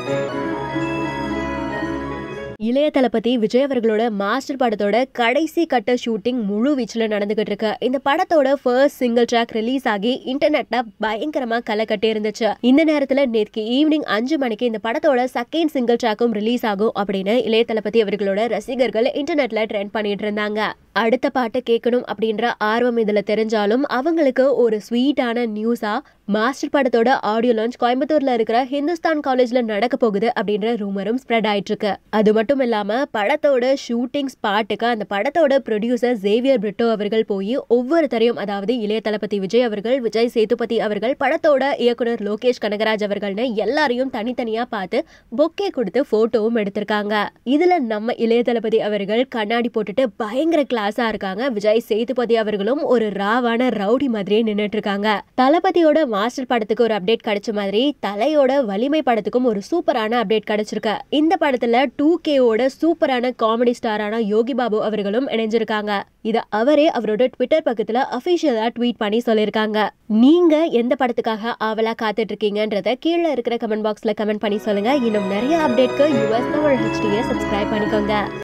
இளைய தளபதி விஜய் அவர்களோட மாஸ்டர் படத்தோட கடைசி கட்ட ஷூட்டிங் முழு வீச்சில் நடந்துகிட்டு இருக்கு இந்த படத்தோட ஃபர்ஸ்ட் சிங்கிள் ட்ராக் ரிலீஸ் ஆகி இன்டர்நெட்ல பயங்கரமா களை கட்டி இருந்துச்சு இந்த நேரத்துல நேற்று ஈவினிங் அஞ்சு மணிக்கு இந்த படத்தோட செகண்ட் சிங்கிள் ட்ராக்கும் ரிலீஸ் ஆகும் அப்படின்னு இளைய தளபதி அவர்களோட ரசிகர்கள் இன்டர்நெட்ல ட்ரெண்ட் பண்ணிட்டு இருந்தாங்க அடுத்த பாட்டு கேட்கணும் அப்படின்ற ஆர்வம் இதுல தெரிஞ்சாலும் அவங்களுக்கு ஒரு ஸ்வீட்டான நியூஸா மாஸ்டர் படத்தோட ஆடியோ லான்ச் கோயம்புத்தூர்ல இருக்கிற ஹிந்துஸ்தான் காலேஜ்ல நடக்க போகுது அப்படின்ற ரூமரும் ஸ்ப்ரெட் ஆயிட்டு இருக்கு அது மட்டும் இல்லாம படத்தோட ஷூட்டிங் ஸ்பாட்டுக்கு அந்த படத்தோட ப்ரொடியூசர் ஜேவியர் பிரிட்டோ அவர்கள் போய் ஒவ்வொருத்தரையும் அதாவது இளைய தளபதி விஜய் அவர்கள் விஜய் சேதுபதி அவர்கள் படத்தோட இயக்குனர் லோகேஷ் கனகராஜ் அவர்கள்னு எல்லாரையும் தனித்தனியா பார்த்து பொக்கே கொடுத்து போட்டோவும் எடுத்திருக்காங்க இதுல நம்ம இளைய தளபதி அவர்கள் கண்ணாடி போட்டுட்டு பயங்கர கிளாஸா இருக்காங்க விஜய் சேதுபதி அவர்களும் ஒரு ராவான ரவுடி மாதிரியே நின்னுட்டு இருக்காங்க தளபதியோட மாஸ்டர் படத்துக்கு ஒரு அப்டேட் கிடைச்ச மாதிரி தலையோட வலிமை படத்துக்கும் ஒரு சூப்பரான அப்டேட் கிடைச்சிருக்கு இந்த படத்துல டூ கேவோட சூப்பரான காமெடி ஸ்டாரான யோகி பாபு அவர்களும் இணைஞ்சிருக்காங்க இத அவரே அவரோட ட்விட்டர் பக்கத்துல அபிஷியலா ட்வீட் பண்ணி சொல்லியிருக்காங்க நீங்க எந்த படத்துக்காக ஆவலா காத்துட்டு இருக்கீங்கன்றத கீழே இருக்கிற கமெண்ட் பாக்ஸ்ல கமெண்ட் பண்ணி சொல்லுங்க இன்னும் நிறைய அப்டேட்க்கு யூஎஸ் தமிழ் ஹெச்டியை சப்ஸ்கிரைப் பண்ணிக்கோங்க